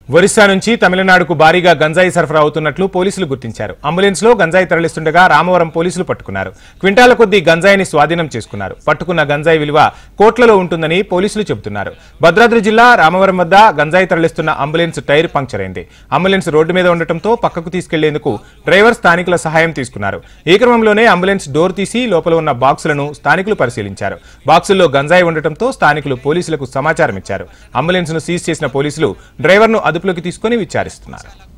ఒరిస్సా నుంచి తమిళనాడుకు భారీగా గంజాయి సరఫరా అవుతున్నట్లు పోలీసులు గుర్తించారు అంబులెన్స్ లో గంజాయి తరలిస్తుండగా రామవరం పోలీసులు పట్టుకున్నారు క్వింటాల కొద్దీ గంజాయిని స్వాధీనం చేసుకున్నారు పట్టుకున్న గంజాయి విలువ కోట్లలో ఉంటుందని పోలీసులు చెబుతున్నారు భద్రాద్రి జిల్లా రామవరం వద్ద గంజాయి తరలిస్తున్న అంబులెన్స్ టైర్ పంక్చర్ అయింది అంబులెన్స్ రోడ్డు మీద ఉండటంతో పక్కకు తీసుకెళ్లేందుకు డ్రైవర్ స్థానికుల సహాయం తీసుకున్నారు ఈ క్రమంలోనే అంబులెన్స్ డోర్ తీసి లోపల ఉన్న బాక్సులను స్థానికులు పరిశీలించారు బాక్సుల్లో గంజాయి ఉండటంతో స్థానికులు పోలీసులకు సమాచారం ఇచ్చారు అంబులెన్స్ ను సీజ్ చేసిన పోలీసులు డ్రైవర్ను అదుపులోకి తీసుకుని విచారిస్తున్నారు